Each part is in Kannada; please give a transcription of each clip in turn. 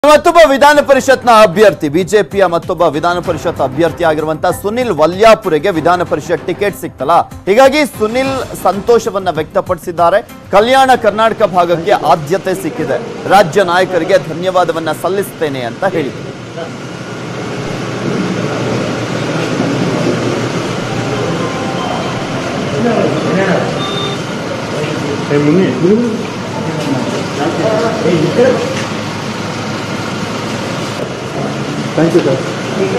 ಮತ್ತೊಬ್ಬ ವಿಧಾನ ಪರಿಷತ್ನ ಅಭ್ಯರ್ಥಿ ಬಿಜೆಪಿಯ ಮತ್ತೊಬ್ಬ ವಿಧಾನ ಪರಿಷತ್ ಅಭ್ಯರ್ಥಿ ಆಗಿರುವಂತಹ ಸುನಿಲ್ ವಲ್ಯಾಪುರಿಗೆ ವಿಧಾನ ಪರಿಷತ್ ಟಿಕೆಟ್ ಸಿಕ್ತಲ್ಲ ಹೀಗಾಗಿ ಸುನಿಲ್ ಸಂತೋಷವನ್ನ ವ್ಯಕ್ತಪಡಿಸಿದ್ದಾರೆ ಕಲ್ಯಾಣ ಕರ್ನಾಟಕ ಭಾಗಕ್ಕೆ ಆದ್ಯತೆ ಸಿಕ್ಕಿದೆ ರಾಜ್ಯ ನಾಯಕರಿಗೆ ಧನ್ಯವಾದವನ್ನ ಸಲ್ಲಿಸ್ತೇನೆ ಅಂತ ಹೇಳಿದರು ಥ್ಯಾಂಕ್ ಯು ಸರ್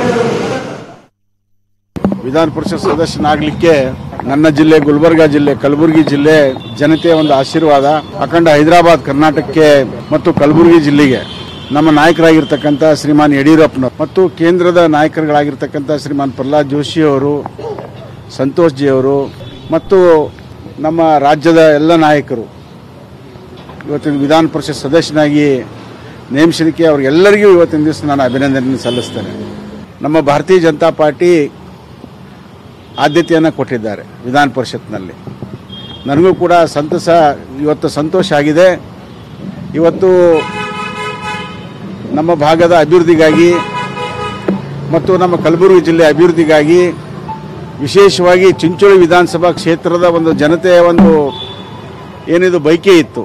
ವಿಧಾನ ಪರಿಷತ್ ಸದಸ್ಯನಾಗಲಿಕ್ಕೆ ನನ್ನ ಜಿಲ್ಲೆ ಗುಲ್ಬರ್ಗಾ ಜಿಲ್ಲೆ ಕಲಬುರಗಿ ಜಿಲ್ಲೆ ಜನತೆಯ ಒಂದು ಆಶೀರ್ವಾದ ಅಖಂಡ ಹೈದರಾಬಾದ್ ಕರ್ನಾಟಕಕ್ಕೆ ಮತ್ತು ಕಲಬುರಗಿ ಜಿಲ್ಲೆಗೆ ನಮ್ಮ ನಾಯಕರಾಗಿರ್ತಕ್ಕಂಥ ಶ್ರೀಮಾನ್ ಯಡಿಯೂರಪ್ಪನವರು ಮತ್ತು ಕೇಂದ್ರದ ನಾಯಕರುಗಳಾಗಿರ್ತಕ್ಕಂಥ ಶ್ರೀಮಾನ್ ಪ್ರಹ್ಲಾದ್ ಜೋಶಿ ಅವರು ಸಂತೋಷ್ ಜಿ ಅವರು ಮತ್ತು ನಮ್ಮ ರಾಜ್ಯದ ಎಲ್ಲ ನಾಯಕರು ಇವತ್ತಿನ ವಿಧಾನ ಪರಿಷತ್ ಸದಸ್ಯನಾಗಿ ನೇಮಿಸಲಿಕ್ಕೆ ಅವ್ರಿಗೆಲ್ಲರಿಗೂ ಇವತ್ತಿನ ದಿವಸ ನಾನು ಅಭಿನಂದನೆ ಸಲ್ಲಿಸ್ತೇನೆ ನಮ್ಮ ಭಾರತೀಯ ಜನತಾ ಪಾರ್ಟಿ ಆದ್ಯತೆಯನ್ನು ಕೊಟ್ಟಿದ್ದಾರೆ ವಿಧಾನ ಪರಿಷತ್ನಲ್ಲಿ ನನಗೂ ಕೂಡ ಸಂತಸ ಇವತ್ತು ಸಂತೋಷ ಆಗಿದೆ ಇವತ್ತು ನಮ್ಮ ಭಾಗದ ಅಭಿವೃದ್ಧಿಗಾಗಿ ಮತ್ತು ನಮ್ಮ ಕಲಬುರಗಿ ಜಿಲ್ಲೆ ಅಭಿವೃದ್ಧಿಗಾಗಿ ವಿಶೇಷವಾಗಿ ಚಿಂಚೋಳಿ ವಿಧಾನಸಭಾ ಕ್ಷೇತ್ರದ ಒಂದು ಜನತೆಯ ಒಂದು ಏನಿದು ಬೈಕೆ ಇತ್ತು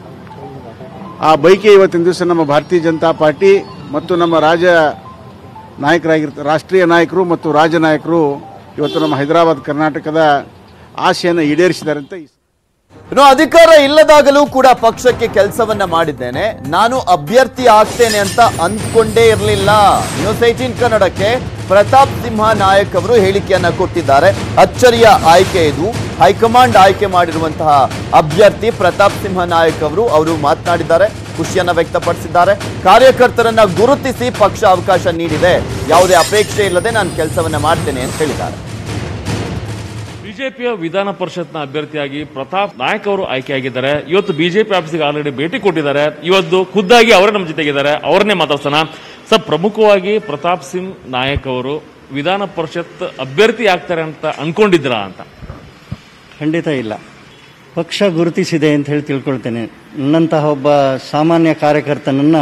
ಆ ಬೈಕೆ ಇವತ್ತಿನ ದಿವಸ ನಮ್ಮ ಭಾರತೀಯ ಜನತಾ ಪಾರ್ಟಿ ಮತ್ತು ನಮ್ಮ ರಾಜ್ಯ ನಾಯಕರಾಗಿರ್ತ ರಾಷ್ಟ್ರೀಯ ನಾಯಕರು ಮತ್ತು ರಾಜ್ಯ ನಾಯಕರು ಇವತ್ತು ನಮ್ಮ ಹೈದರಾಬಾದ್ ಕರ್ನಾಟಕದ ಆಶೆಯನ್ನು ಈಡೇರಿಸಿದ್ದಾರೆ ಅಂತ ಈ ಇನ್ನು ಅಧಿಕಾರ ಇಲ್ಲದಾಗಲೂ ಕೂಡ ಪಕ್ಷಕ್ಕೆ ಕೆಲಸವನ್ನ ಮಾಡಿದ್ದೇನೆ ನಾನು ಅಭ್ಯರ್ಥಿ ಆಗ್ತೇನೆ ಅಂತ ಅಂದ್ಕೊಂಡೇ ಇರಲಿಲ್ಲ ನ್ಯೂಸ್ ಏಟೀನ್ ಕನ್ನಡಕ್ಕೆ ಪ್ರತಾಪ್ ಸಿಂಹ ನಾಯಕ್ ಅವರು ಹೇಳಿಕೆಯನ್ನ ಕೊಟ್ಟಿದ್ದಾರೆ ಅಚ್ಚರಿಯ ಆಯ್ಕೆ ಇದು ಹೈಕಮಾಂಡ್ ಆಯ್ಕೆ ಮಾಡಿರುವಂತಹ ಅಭ್ಯರ್ಥಿ ಪ್ರತಾಪ್ ಸಿಂಹ ನಾಯಕ್ ಅವರು ಅವರು ಮಾತನಾಡಿದ್ದಾರೆ ಖುಷಿಯನ್ನ ವ್ಯಕ್ತಪಡಿಸಿದ್ದಾರೆ ಕಾರ್ಯಕರ್ತರನ್ನ ಗುರುತಿಸಿ ಪಕ್ಷ ಅವಕಾಶ ನೀಡಿದೆ ಯಾವುದೇ ಅಪೇಕ್ಷೆ ಇಲ್ಲದೆ ನಾನು ಕೆಲಸವನ್ನ ಮಾಡ್ತೇನೆ ಅಂತ ಹೇಳಿದ್ದಾರೆ ಬಿಜೆಪಿಯ ವಿಧಾನ ಪರಿಷತ್ನ ಅಭ್ಯರ್ಥಿಯಾಗಿ ಪ್ರತಾಪ್ ನಾಯಕ್ ಅವರು ಆಯ್ಕೆಯಾಗಿದ್ದಾರೆ ಇವತ್ತು ಬಿಜೆಪಿ ಆಫೀಸ್ಗೆ ಆಲ್ರೆಡಿ ಭೇಟಿ ಕೊಟ್ಟಿದ್ದಾರೆ ಇವತ್ತು ಖುದ್ದಾಗಿ ಅವರೇ ನಮ್ಮ ಜೊತೆಗಿದ್ದಾರೆ ಅವರನ್ನೇ ಮಾತಾಡ್ಸೋಣ ಸರ್ ಪ್ರಮುಖವಾಗಿ ಪ್ರತಾಪ್ ಸಿಂಗ್ ನಾಯಕ್ ಅವರು ವಿಧಾನ ಪರಿಷತ್ ಅಭ್ಯರ್ಥಿ ಆಗ್ತಾರೆ ಅಂತ ಅನ್ಕೊಂಡಿದ್ರಾ ಅಂತ ಖಂಡಿತ ಇಲ್ಲ ಪಕ್ಷ ಗುರುತಿಸಿದೆ ಅಂತ ಹೇಳಿ ತಿಳ್ಕೊಳ್ತೇನೆ ನನ್ನಂತಹ ಒಬ್ಬ ಸಾಮಾನ್ಯ ಕಾರ್ಯಕರ್ತನನ್ನು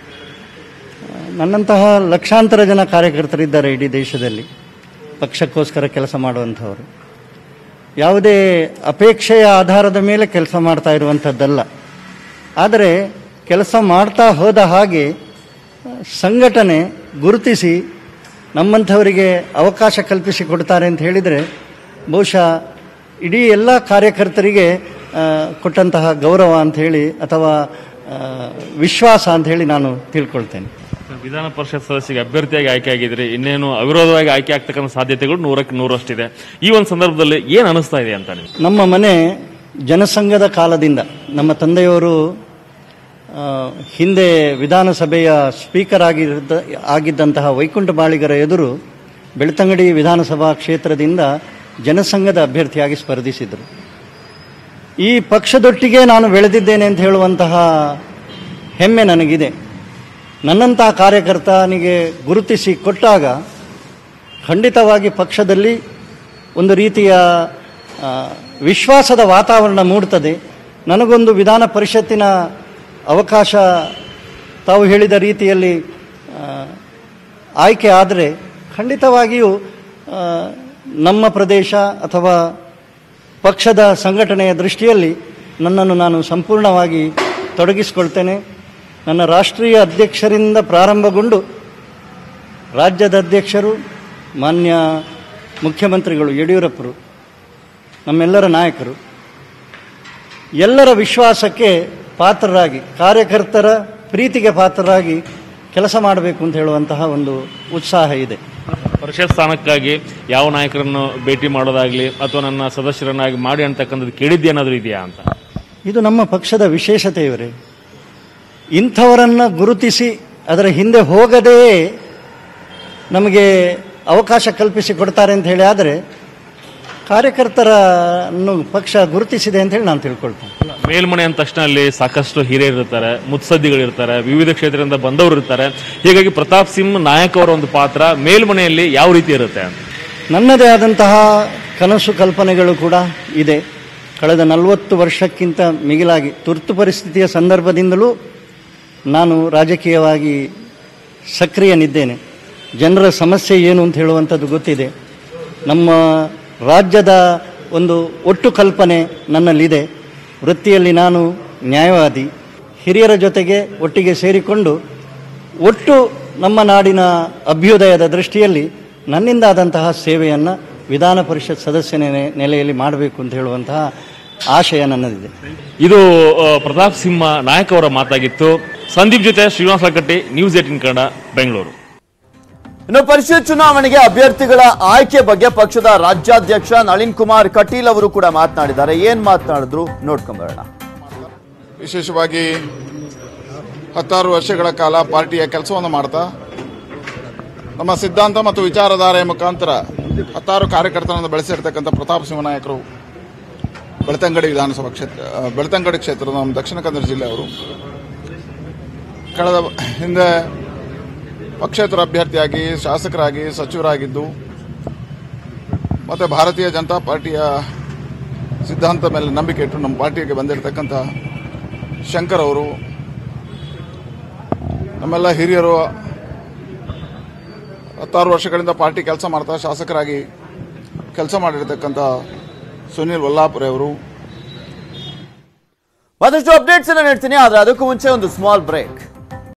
ನನ್ನಂತಹ ಲಕ್ಷಾಂತರ ಜನ ಕಾರ್ಯಕರ್ತರಿದ್ದಾರೆ ಇಡೀ ದೇಶದಲ್ಲಿ ಪಕ್ಷಕ್ಕೋಸ್ಕರ ಕೆಲಸ ಮಾಡುವಂಥವರು ಯಾವುದೇ ಅಪೇಕ್ಷೆಯ ಆಧಾರದ ಮೇಲೆ ಕೆಲಸ ಮಾಡ್ತಾ ಇರುವಂಥದ್ದಲ್ಲ ಆದರೆ ಕೆಲಸ ಮಾಡ್ತಾ ಹೋದ ಹಾಗೆ ಸಂಘಟನೆ ಗುರುತಿಸಿ ನಮ್ಮಂಥವರಿಗೆ ಅವಕಾಶ ಕಲ್ಪಿಸಿ ಕೊಡ್ತಾರೆ ಅಂತ ಹೇಳಿದರೆ ಬಹುಶಃ ಇಡೀ ಎಲ್ಲ ಕಾರ್ಯಕರ್ತರಿಗೆ ಆ, ಕೊಟ್ಟಂತಹ ಗೌರವ ಅಂತ ಹೇಳಿ ಅಥವಾ ಆ, ವಿಶ್ವಾಸ ಅಂತ ಹೇಳಿ ನಾನು ತಿಳ್ಕೊಳ್ತೇನೆ ವಿಧಾನ ಪರಿಷತ್ ಸದಸ್ಯಗೆ ಅಭ್ಯರ್ಥಿಯಾಗಿ ಆಯ್ಕೆ ಆಗಿದ್ರೆ ಇನ್ನೇನು ಅವಿರೋಧವಾಗಿ ಆಯ್ಕೆ ಆಗ್ತಕ್ಕಂಥ ಸಾಧ್ಯತೆಗಳು ನೂರಕ್ಕೆ ನೂರಷ್ಟಿದೆ ಈ ಒಂದು ಸಂದರ್ಭದಲ್ಲಿ ಏನ್ ಅನಿಸ್ತಾ ಇದೆ ಅಂತ ನಿಮ್ಗೆ ನಮ್ಮ ಮನೆ ಜನಸಂಘದ ಕಾಲದಿಂದ ನಮ್ಮ ತಂದೆಯವರು ಆ, ಹಿಂದೆ ವಿಧಾನಸಭೆಯ ಸ್ಪೀಕರ್ ಆಗಿದ್ದ ಆಗಿದ್ದಂತಹ ವೈಕುಂಠ ಬಾಳಿಗರ ಎದುರು ಬೆಳ್ತಂಗಡಿ ವಿಧಾನಸಭಾ ಕ್ಷೇತ್ರದಿಂದ ಜನಸಂಘದ ಅಭ್ಯರ್ಥಿಯಾಗಿ ಸ್ಪರ್ಧಿಸಿದರು ಈ ಪಕ್ಷದೊಟ್ಟಿಗೆ ನಾನು ಬೆಳೆದಿದ್ದೇನೆ ಅಂತ ಹೇಳುವಂತಹ ಹೆಮ್ಮೆ ನನಗಿದೆ ನನ್ನಂತಹ ಕಾರ್ಯಕರ್ತನಿಗೆ ಗುರುತಿಸಿ ಕೊಟ್ಟಾಗ ಖಂಡಿತವಾಗಿ ಪಕ್ಷದಲ್ಲಿ ಒಂದು ರೀತಿಯ ಆ, ವಿಶ್ವಾಸದ ವಾತಾವರಣ ಮೂಡ್ತದೆ ನನಗೊಂದು ವಿಧಾನ ಪರಿಷತ್ತಿನ ಅವಕಾಶ ತಾವು ಹೇಳಿದ ರೀತಿಯಲ್ಲಿ ಆ, ಆಯ್ಕೆ ಆದರೆ ಖಂಡಿತವಾಗಿಯೂ ಆ, ನಮ್ಮ ಪ್ರದೇಶ ಅಥವಾ ಪಕ್ಷದ ಸಂಘಟನೆಯ ದೃಷ್ಟಿಯಲ್ಲಿ ನನ್ನನ್ನು ನಾನು ಸಂಪೂರ್ಣವಾಗಿ ತೊಡಗಿಸಿಕೊಳ್ತೇನೆ ನನ್ನ ರಾಷ್ಟ್ರೀಯ ಅಧ್ಯಕ್ಷರಿಂದ ಪ್ರಾರಂಭಗೊಂಡು ರಾಜ್ಯದ ಅಧ್ಯಕ್ಷರು ಮಾನ್ಯ ಮುಖ್ಯಮಂತ್ರಿಗಳು ಯಡಿಯೂರಪ್ಪರು ನಮ್ಮೆಲ್ಲರ ನಾಯಕರು ಎಲ್ಲರ ವಿಶ್ವಾಸಕ್ಕೆ ಪಾತ್ರರಾಗಿ ಕಾರ್ಯಕರ್ತರ ಪ್ರೀತಿಗೆ ಪಾತ್ರರಾಗಿ ಕೆಲಸ ಮಾಡಬೇಕು ಅಂತ ಹೇಳುವಂತಹ ಒಂದು ಉತ್ಸಾಹ ಇದೆ ಪರಿಷತ್ ಸ್ಥಾನಕ್ಕಾಗಿ ಯಾವ ನಾಯಕರನ್ನು ಭೇಟಿ ಮಾಡೋದಾಗ್ಲಿ ಅಥವಾ ನನ್ನ ಸದಸ್ಯರನ್ನಾಗಿ ಮಾಡಿ ಅಂತಕ್ಕಂಥದ್ದು ಕೇಳಿದ್ದೇನಾದ್ರೂ ಇದೆಯಾ ಅಂತ ಇದು ನಮ್ಮ ಪಕ್ಷದ ವಿಶೇಷತೆ ಇವರೇ ಇಂಥವರನ್ನು ಗುರುತಿಸಿ ಅದರ ಹಿಂದೆ ಹೋಗದೇ ನಮಗೆ ಅವಕಾಶ ಕಲ್ಪಿಸಿ ಕೊಡ್ತಾರೆ ಅಂತ ಹೇಳಿ ಆದರೆ ಕಾರ್ಯಕರ್ತರನ್ನು ಪಕ್ಷ ಗುರುತಿಸಿದೆ ಅಂತ ಹೇಳಿ ನಾನು ತಿಳ್ಕೊಳ್ತೇನೆ ಮೇಲ್ಮನೆ ಅಂದ ತಕ್ಷಣ ಅಲ್ಲಿ ಸಾಕಷ್ಟು ಹಿರಿಯರು ಇರ್ತಾರೆ ಮುತ್ಸದ್ದಿಗಳಿರ್ತಾರೆ ವಿವಿಧ ಕ್ಷೇತ್ರದಿಂದ ಬಂದವರು ಇರ್ತಾರೆ ಹೀಗಾಗಿ ಪ್ರತಾಪ್ ಸಿಂಗ್ ನಾಯಕ್ ಅವರ ಒಂದು ಪಾತ್ರ ಮೇಲ್ಮನೆಯಲ್ಲಿ ಯಾವ ರೀತಿ ಇರುತ್ತೆ ಅಂತ ನನ್ನದೇ ಆದಂತಹ ಕನಸು ಕಲ್ಪನೆಗಳು ಕೂಡ ಇದೆ ಕಳೆದ ನಲವತ್ತು ವರ್ಷಕ್ಕಿಂತ ಮಿಗಿಲಾಗಿ ತುರ್ತು ಪರಿಸ್ಥಿತಿಯ ಸಂದರ್ಭದಿಂದಲೂ ನಾನು ರಾಜಕೀಯವಾಗಿ ಸಕ್ರಿಯನಿದ್ದೇನೆ ಜನರ ಸಮಸ್ಯೆ ಏನು ಅಂತ ಹೇಳುವಂಥದ್ದು ಗೊತ್ತಿದೆ ನಮ್ಮ ರಾಜ್ಯದ ಒಂದು ಒಟ್ಟು ಕಲ್ಪನೆ ನನ್ನಲ್ಲಿದೆ ವೃತ್ತಿಯಲ್ಲಿ ನಾನು ನ್ಯಾಯವಾದಿ ಹಿರಿಯರ ಜೊತೆಗೆ ಒಟ್ಟಿಗೆ ಸೇರಿಕೊಂಡು ಒಟ್ಟು ನಮ್ಮ ನಾಡಿನ ಅಭ್ಯುದಯದ ದೃಷ್ಟಿಯಲ್ಲಿ ನನ್ನಿಂದಾದಂತಹ ಸೇವೆಯನ್ನು ವಿಧಾನ ಪರಿಷತ್ ಸದಸ್ಯನ ನೆ- ನೆಲೆಯಲ್ಲಿ ಮಾಡಬೇಕು ಅಂತ ಹೇಳುವಂತಹ ಆಶಯ ನನ್ನದಿದೆ ಇದು ಆ, ಪ್ರತಾಪ್ ಸಿಂಹ ನಾಯಕ್ ಅವರ ಮಾತಾಗಿತ್ತು ಸಂದೀಪ್ ಜೊತೆ ಶ್ರೀನಿವಾಸ ಲಕ್ಕಟ್ಟಿ ನ್ಯೂಸ್ ಏಟಿನ್ ಕನ್ನಡ ಬೆಂಗಳೂರು ಇನ್ನು ಪರಿಷತ್ ಚುನಾವಣೆಗೆ ಅಭ್ಯರ್ಥಿಗಳ ಆಯ್ಕೆ ಬಗ್ಗೆ ಪಕ್ಷದ ರಾಜ್ಯಾಧ್ಯಕ್ಷ ನಳಿನ್ ಕುಮಾರ್ ಕಟೀಲ್ ಅವರು ಕೂಡ ಮಾತನಾಡಿದ್ದಾರೆ ಏನ್ ಮಾತನಾಡಿದ್ರು ನೋಡ್ಕೊಂಬರೋಣ ವಿಶೇಷವಾಗಿ ಹತ್ತಾರು ವರ್ಷಗಳ ಕಾಲ ಪಾರ್ಟಿಯ ಕೆಲಸವನ್ನು ಮಾಡ್ತಾ ನಮ್ಮ ಸಿದ್ಧಾಂತ ಮತ್ತು ವಿಚಾರಧಾರೆಯ ಮುಖಾಂತರ ಹತ್ತಾರು ಕಾರ್ಯಕರ್ತರನ್ನು ಬೆಳೆಸಿರ್ತಕ್ಕಂಥ ಪ್ರತಾಪ್ ಸಿಂಹ ನಾಯಕರು ಬೆಳ್ತಂಗಡಿ ವಿಧಾನಸಭಾ ಕ್ಷೇತ್ರ ಆ, ಬೆಳ್ತಂಗಡಿ ಕ್ಷೇತ್ರದ ನಮ್ಮ ದಕ್ಷಿಣ ಕನ್ನಡ ಜಿಲ್ಲೆಯವರು ಕಳೆದ ಹಿಂದೆ ಪಕ್ಷೇತರ ಅಭ್ಯರ್ಥಿಯಾಗಿ ಶಾಸಕರಾಗಿ ಸಚಿವರಾಗಿದ್ದು ಮತ್ತು ಭಾರತೀಯ ಜನತಾ ಪಾರ್ಟಿಯ ಸಿದ್ಧಾಂತ ಮೇಲೆ ನಂಬಿಕೆ ಇಟ್ಟು ನಮ್ಮ ಪಾರ್ಟಿಗೆ ಬಂದಿರತಕ್ಕಂಥ ಶಂಕರ್ ಅವರು ನಮ್ಮೆಲ್ಲ ಹಿರಿಯರು ಹತ್ತಾರು ವರ್ಷಗಳಿಂದ ಪಾರ್ಟಿ ಕೆಲಸ ಮಾಡ್ತಾ ಶಾಸಕರಾಗಿ ಕೆಲಸ ಮಾಡಿರ್ತಕ್ಕಂಥ ಸುನೀಲ್ ವಲ್ಲಾಪುರೆ ಅವರು ಮತ್ತಷ್ಟು ಅಪ್ಡೇಟ್ಸ್ ಅನ್ನ ನೀಡ್ತೀನಿ ಆದ್ರೆ ಅದಕ್ಕೂ ಮುಂಚೆ ಒಂದು ಸ್ಮಾಲ್ ಬ್ರೇಕ್